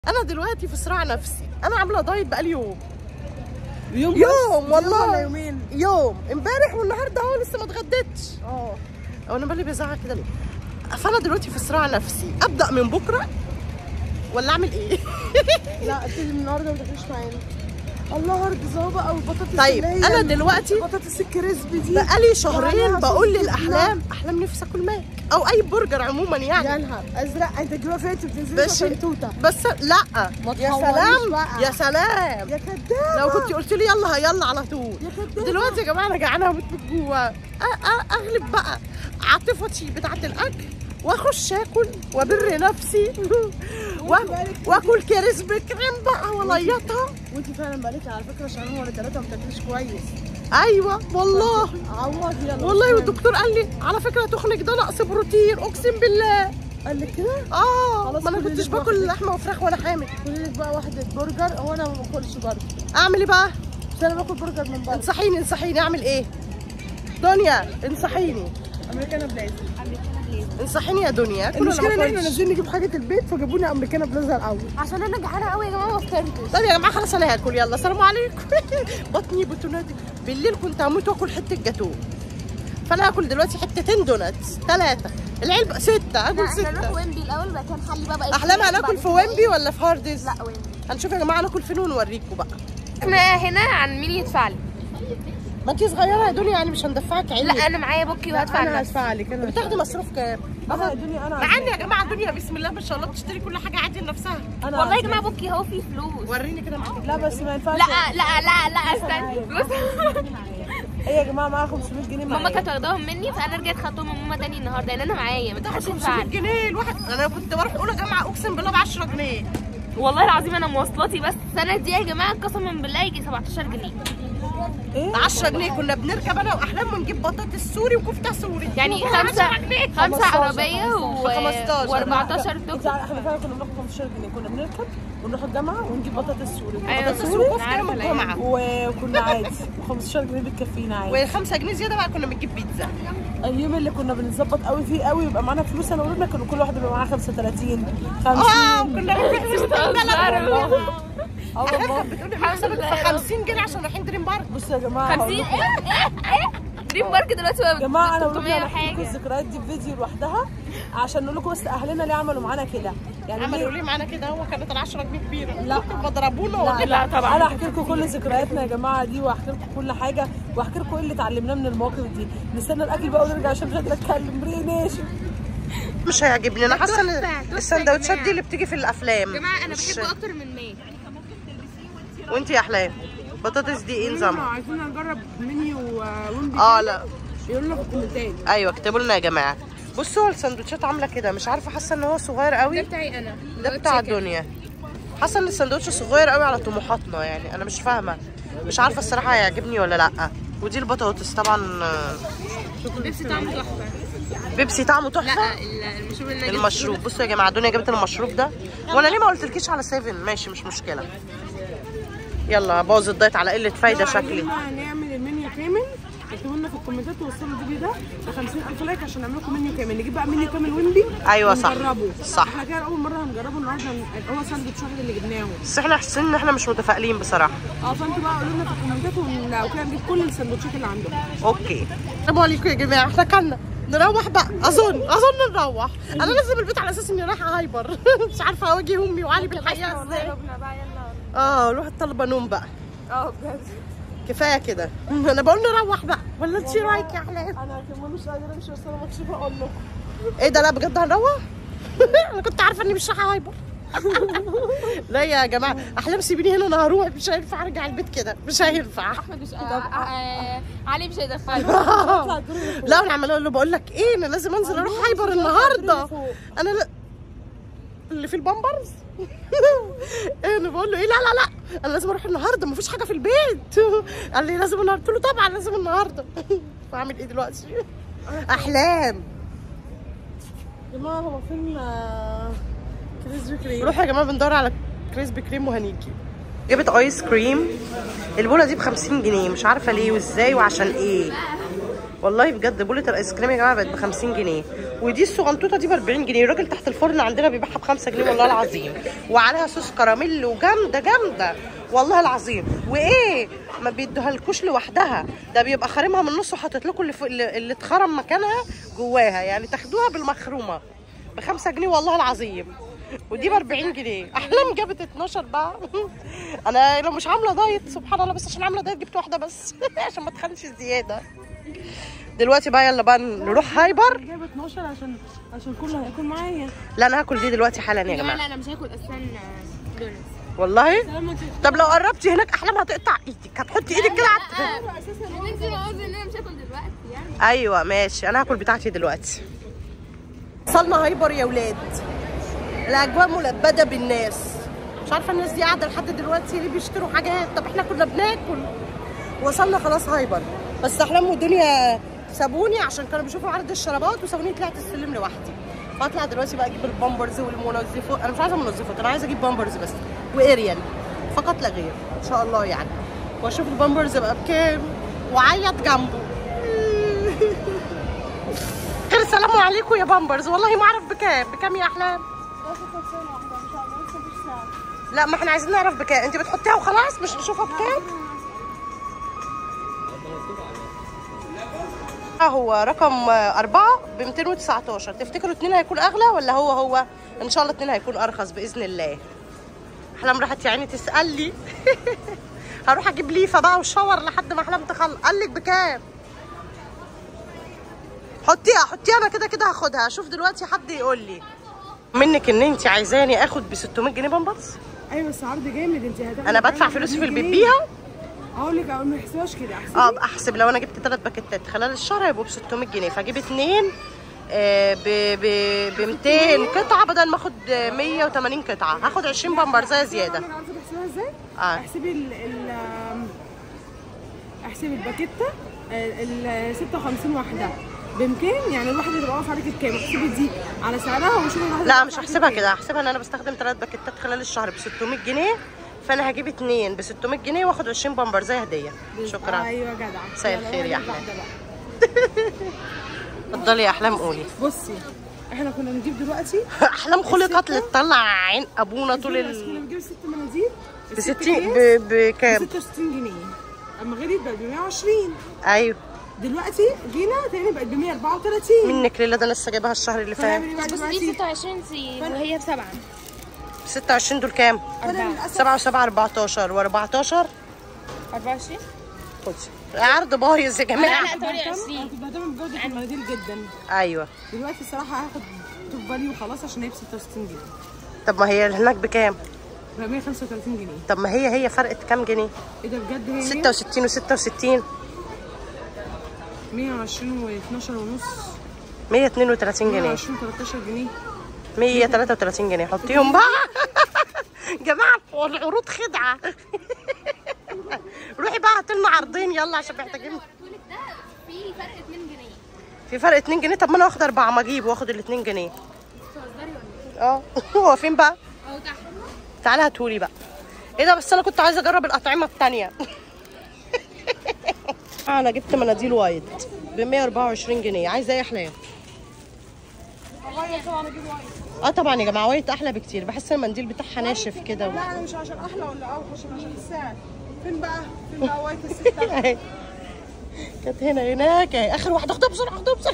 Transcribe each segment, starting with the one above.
انا دلوقتي في صراع نفسي انا عامله دايت بقالي يوم يوم يوم والله ولا يومين يوم امبارح والنهارده اهو لسه ما اتغديتش اه هو انا بالي بيزعق كده ليه فانا دلوقتي في صراع نفسي ابدا من بكره ولا اعمل ايه لا ابتدي من النهارده ما تاكليش معانا الله هارد بقى او البطاطس طيب اللي هي انا دلوقتي البطاطس الكريسبي دي بقالي شهرين وعليها بقول صوص للاحلام احلام نفسي اكل ماك او اي برجر عموما يا يعني نهار ازرق انت جوا فاتي بتنزلي بس عشان توته بس لا ما يا تحوريش سلام بقى. يا سلام يا كدابه لو كنت قلت لي يلا يلا على طول يا كدابه دلوقتي يا جماعه انا جعانه هموت من جوا أ- أ- اغلب بقى عاطفتي بتاعه الاكل واخش اكل وابر نفسي و- واكل كريسبي كريم بقى وليطها وانت فعلا بقالك على فكره شهرين ولا ثلاثه ما بتاكليش كويس ايوه والله عوض يلا والله والدكتور قال لي على فكره تخنك ده نقص بروتين اقسم بالله قال لك كده اه خلاص ما انا كل كنتش اللي باكل لحمه وفراخ وانا حامل قولي لك بقى واحده برجر هو انا ما باكلش برجر اعمل ايه بقى بس انا باكل برجر من بره انصحيني انصحيني اعمل ايه دنيا انصحيني امريكانا بلاز انصحيني يا دنيا كل المشكله ان احنا نازلين نجيب حاجه البيت فجابوني امريكانا بلازا الاول عشان انا جعانه قوي يا جماعه ما فطرتش طب يا جماعه خلاص انا هاكل يلا السلام عليكم بطني بتنادي بالليل كنت هموت واكل حته جاتوه فانا هاكل دلوقتي حتتين دوناتس ثلاثه العلبه سته اكل احنا نروح سته ويمبي الاول بعد كده نحلي بقى بقى احلام هناكل في ويمبي ولا في هاردز لا ويمبي هنشوف يا جماعه ناكل فين ونوريكم بقى احنا هنا عن مين يدفع لي ما انت صغيره يا دنيا يعني مش هندفعك عيني لا انا معايا بوكي وهدفع انا لنفسي هدفع لك انا بتاخدي مصروف كام انا الدنيا انا مع ان يا جماعه دنيا بسم الله ما شاء الله بتشتري كل حاجه عادي لنفسها انا والله يا جماعه بوكي اهو فيه فلوس وريني كده معاك لا بس ما ينفعش لا لا لا لا استنى فلوس ايه يا جماعه معاها 500 جنيه ماما معايا كانت واخداهم مني فانا رجعت خدتهم من ماما تاني النهارده لان انا معايا ما تحدش يدفع 500 لي جنيه الواحد انا كنت بروح اولى جامعه اقسم بالله ب 10 جنيه والله العظيم انا مواصلاتي بس السنه دي يا جماعه قسما بالله يجي 17 جنيه ايه 10 جنيه كنا بنركب انا واحلام ونجيب بطاطس سوري وكفته سوري يعني ب خمسة 10 جنيه. خمسة 15 عربية و... 15 و14 انت توك عارف احنا فعلا كنا بناخد 15 جنيه كنا بنركب ونروح الجامعه ونجيب بطاطس سوري أيوة. بطاطس سوري وكفته يوم الجمعه وكنا عادي 15 جنيه بتكفينا عادي و5 جنيه زياده بقى كنا بنجيب بيتزا اليوم اللي كنا بنظبط قوي فيه قوي يبقى معانا فلوس انا وابننا كانوا كل واحد يبقى معاه 35 50 اه كنا بنجيب اه والله بتقولي الحمد بنكسب لله. في 50 جنيه عشان رايحين دريم بارك بصوا يا جماعه 50 هقول ايه لكم. ايه ايه دريم بارك دلوقتي بقى يا جماعه انا 300 وابننا ولا هنحكي لكم حاجه الذكريات دي في فيديو لوحدها عشان نقول لكم بس اهلنا ليه عملوا معانا كده يعني عملوا ليه ليه معانا كده هو كانت ال 10 جنيه كبيره لا. بضربونا لا, ولا لا طبعاً. انا احكي لكم كل ذكرياتنا يا جماعه دي واحكي لكم كل حاجه واحكي لكم ايه اللي اتعلمناه من المواقف دي نستنى الاكل بقى ونرجع عشان مش قادره اتكلم ريق ناشف مش هيعجبني انا حاسه ان تحفة، تحفة يا السندوتشات جماعة. دي اللي بتيجي في الافلام يا جماعه انا مش- بحبه اكتر من ماك وانت يا احلام بطاطس دي ايه نظامها عايزين نجرب منيو ويمبي اه لا يقولوا لنا في الكومنتات ايوه اكتبوا لنا يا جماعه بصوا السندوتشات عامله كده مش عارفه حاسه ان هو صغير قوي بتاعي انا ده بتاع الدنيا حاسه ان السندوتش صغير قوي على طموحاتنا يعني انا مش فاهمه مش عارفه الصراحه هيعجبني ولا لا ودي البطاطس طبعا آه، بيبسي طعمه تحفه بيبسي طعمه تحفه لا المشروب اللي أنا المشروب بصوا يا جماعه الدنيا جابت المشروب ده وانا ليه ما قلتلكيش على 7 ماشي مش مشكله يلا باظ الدايت على قله فايده شكلي نعمل المنيو كامل اكتبوا لنا في الكومنتات ووصلوا الفيديو ده ل 50000 لايك عشان نعمل لكم منيو كامل نجيب بقى منيو كامل ويمبي أيوة صح. ونجربه صح. احنا كده اول مره هنجربه النهارده هو ساندوتش واحد اللي جبناه بس احنا حاسين ان احنا مش متفائلين بصراحه اه فانتوا بقى قولوا لنا في الكومنتات ون- لو كده نجيب كل السندوتشات اللي عندهم اوكي السلام عليكم يا جماعه احنا كلنا نروح بقى اظن اظن نروح انا نازله من البيت على اساس اني رايحه هايبر مش عارفه اواجه امي وعلي بالحقيقه ازاي بقى يلا اه الواحد طالبه نوم بقى اه بجد كفايه كده انا بقول نروح بقى ولا انت رايك يا احلام انا كمان مش قادره امشي بس انا مكسوفه اقول لكم ايه ده لا بجد هنروح انا كنت عارفه اني مش رايحه هايبر لا يا جماعه احلام سيبيني هنا انا هروح مش هينفع ارجع البيت كده مش هينفع احمد مش آه، علي مش هيدخلني لا انا عماله اقول له بقول لك ايه انا لازم انزل اروح هايبر النهارده انا لا اللي في البامبرز انا بقول له ايه لا لا لا انا لازم اروح النهارده مفيش حاجه في البيت قال لي لازم النهارده قلت له طبعا لازم النهارده بعمل ايه دلوقتي احلام يا جماعه هو فين آه، كريسبي كريم روح يا جماعه بندور على كريسبي كريم وهنيجي جبت ايس كريم البوله دي ب 50 جنيه مش عارفه ليه وازاي وعشان ايه والله بجد بولة الايس كريم يا جماعه بقت ب 50 جنيه ودي الصغنطوطه دي ب 40 جنيه الراجل تحت الفرن عندنا بيبيعها ب 5 جنيه والله العظيم وعليها صوص كراميل وجامده جامده والله العظيم وايه ما بيدوهالكوش لوحدها ده بيبقى خارمها من النص وحاطط لكم اللي, فوق- اللي اللي اتخرم مكانها جواها يعني تاخدوها بالمخرومه ب 5 جنيه والله العظيم ودي ب 40 جنيه احلام جابت 12 بقى انا لو مش عامله دايت سبحان الله بس عشان عامله دايت جبت واحده بس عشان ما اتخنش زياده دلوقتي بقى يلا بقى نروح هايبر جايبه 12 عشان عشان كله هياكل معايا لا انا هاكل دي دلوقتي حالا يا يا جماعه جماعه لا انا مش هاكل اصلا دونتس والله لما طب لو قربتي هناك احلام هتقطع ايدك هتحطي ايدك كده على اساسا انت ما قلت ان انا مش هاكل دلوقتي يعني ايوه ماشي انا هاكل بتاعتي دلوقتي وصلنا هايبر يا ولاد الاجواء ملبده بالناس مش عارفه الناس دي قاعده لحد دلوقتي ليه بيشتروا حاجات طب احنا كنا بناكل وصلنا خلاص هايبر بس احلام ودنيا سابوني عشان كانوا بيشوفوا عرض الشرابات وسابوني طلعت السلم لوحدي فاطلع دلوقتي بقى اجيب البامبرز والمنظفات انا مش عايزه منظفات انا عايزه اجيب بامبرز بس واريال فقط لا غير ان شاء الله يعني واشوف البامبرز بقى بكام وعيط جنبه غير السلام عليكم يا بامبرز والله ما اعرف بكام بكام يا احلام لا ما احنا عايزين نعرف بكام انت بتحطيها وخلاص مش نشوفها بكام آه، هو رقم آه، أربعة ب 219 تفتكروا اتنين هيكون أغلى ولا هو هو؟ إن شاء الله اتنين هيكون أرخص بإذن الله. أحلام راحت يا عيني تسألي هروح أجيب ليفة بقى وشاور لحد ما أحلام تخلص قال لك بكام؟ حطيها حطيها أنا كده كده هاخدها أشوف دلوقتي حد يقول لي منك إن أنت عايزاني آخد ب 600 جنيه بامبرز؟ ايوه بس عرض جامد انت هتاخدي أنا بدفع معانا فلوسي في 100 البيت جنيه. بيها اقول لك اقول ما يحسبهاش كده احسن اه أبقى احسب لو انا جبت ثلاث باكيتات خلال الشهر هيبقوا ب 600 جنيه فاجيب اثنين ب ب ب 200 قطعه بدل ما اخد آه، 180 قطعه هاخد 20 بامبرزايه زياده انا عارفه تحسبها ازاي؟ اه احسبي ال ال احسبي الباكيته ال 56 واحده ب 200 يعني الواحده تبقى واقفه عليك بكام؟ احسبي دي على سعرها وشوفي الواحده لا تبقى مش واقفة عليك هحسبها بكام. كده هحسبها ان انا بستخدم ثلاث باكيتات خلال الشهر ب 600 جنيه فانا هجيب اثنين ب 600 جنيه واخد 20 بامبرزايه هديه شكرا ايوه جدع مساء يلا، الخير يا واحدة أحلام. بقى. اتفضلي يا احلام قولي بصي احنا كنا بنجيب دلوقتي احلام خلقت الستة؟ لتطلع عين ابونا طول كنا ال بنجيب ست مناديل ب 60 ب- بكام 66 جنيه اما غليت بقت ب 120 ايوه دلوقتي جينا تاني بقت ب 134 منك لله ده انا لسه جايبها الشهر اللي فات فنعمل ايه بقى بس دي دلوقتي؟ 26 سي وهي بسبعه 26 دول كام؟ فانا للاسف 7 و7 14 و14 24 خدي عرض بايظ يا جماعه لا، لا. انا 28. كنت بهتم بجوده المناديل جدا ايوه دلوقتي الصراحه هاخد توب فاليو وخلاص عشان هي ب 66 جنيه طب ما هي هناك بكام؟ ب 135 جنيه طب ما هي هي فرقت كام جنيه؟ ايه ده بجد هي 66 و66 120 و12 ونص 132 جنيه 120 13 جنيه 133 جنيه حطيهم بقى جماعه هو العروض خدعه روحي بقى هاتي لنا عرضين يلا عشان محتاجين التوليك ده في فرق 2 جنيه في فرق 2 جنيه طب ما انا واخد اربعه ما اجيب واخد ال 2 جنيه بتهزري ولا ايه؟ اه هو فين بقى؟ اهو تحت تعالى هاتولي بقى ايه ده بس انا كنت عايزه اجرب الاطعمه التانية انا جبت مناديل وايت ب 124 جنيه عايزه ايه يا احلام اه طبعا يا جماعه وايت احلى بكتير بحس المنديل بتاعها ناشف كده و... لا انا مش عشان احلى ولا اوحش عشان السعر فين بقى فين بقى وايت الستة أهي. كانت هنا هناك اهي اخر واحده خدها بسرعه خدها بسرعه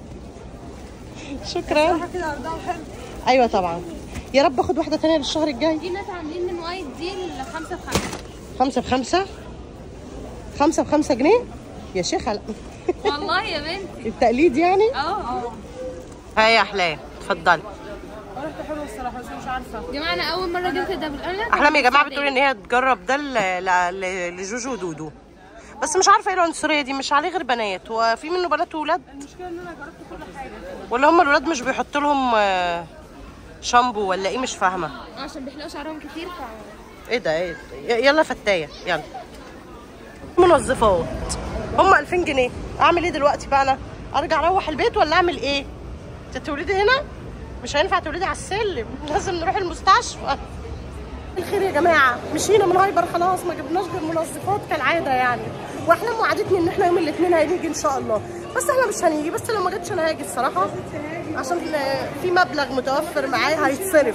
شكرا صراحه كده عرضها حلو ايوه طبعا يا رب اخد واحده تانية للشهر الجاي دي ناس عاملين من وايت دي ل 5 في 5 خمسة بخمسة خمسة بخمسة جنيه يا شيخة لا والله يا بنتي التقليد يعني اه اه هاي يا احلام اتفضلي ريحته حلوه الصراحه بس مش عارفه يا جماعه انا اول مره جبت ده بالقلم احلام يا جماعه بتقول ان هي تجرب ده ل- ل- ل- لجوجو ودودو بس مش عارفه ايه العنصريه دي مش عليه غير بنات وفي منه بنات وولاد المشكله ان انا جربت كل حاجه ولا هم الولاد مش بيحطوا لهم آه، شامبو ولا ايه مش فاهمه اه عشان بيحلقوا شعرهم كتير ف ايه ده ايه ده؟ ي- يلا فتايه يلا منظفات هم 2000 جنيه اعمل ايه دلوقتي بقى انا ارجع اروح البيت ولا اعمل ايه انت تولدي هنا مش هينفع تولدي على السلم لازم نروح المستشفى الخير يا جماعه مشينا من هايبر خلاص ما جبناش غير منظفات كالعاده يعني واحلام وعدتني ان احنا يوم الاثنين هنيجي ان شاء الله بس احنا مش هنيجي بس لو ما جتش انا هاجي الصراحه عشان في مبلغ متوفر معايا هيتصرف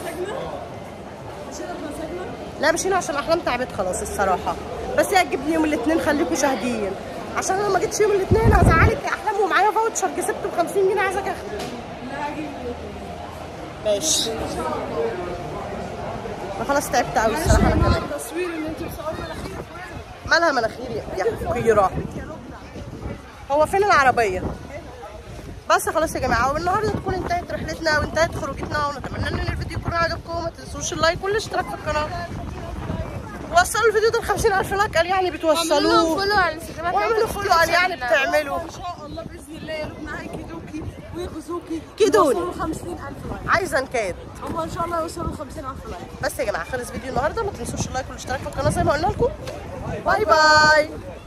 لا مش هنا عشان احلام تعبت خلاص الصراحه بس هي هتجيبني يوم الاثنين خليكم شاهدين عشان انا ما جيتش يوم الاثنين هزعلك يا احلام ومعايا فاوتشر كسبته ب 50 جنيه عايزاك اخده ماشي ما خلاص تعبت قوي الصراحه انا كمان تصوير ان انت مصوره مناخيرك مالها مناخيري يا حقيرة هو فين العربية؟ بس خلاص يا جماعة والنهاردة تكون انتهت رحلتنا وانتهت خروجتنا ونتمنى ان الفيديو يكون عجبكم ما تنسوش اللايك والاشتراك في القناة وصلوا الفيديو ده ل 50000 لايك قال يعني اعملوا بتوصلوه فولو على الانستجرام واعملوا فولو قال يعني بتعملوا ان شاء الله باذن الله يا لبنى هيكيدوكي ويغزوكي كيدوني. يوصلوا 50000 لايك عايزة نكاد هم ان شاء الله يوصلوا 50000 لايك بس يا جماعة خلص فيديو النهاردة ما تنسوش اللايك والاشتراك في القناة زي ما قلنا لكم باي باي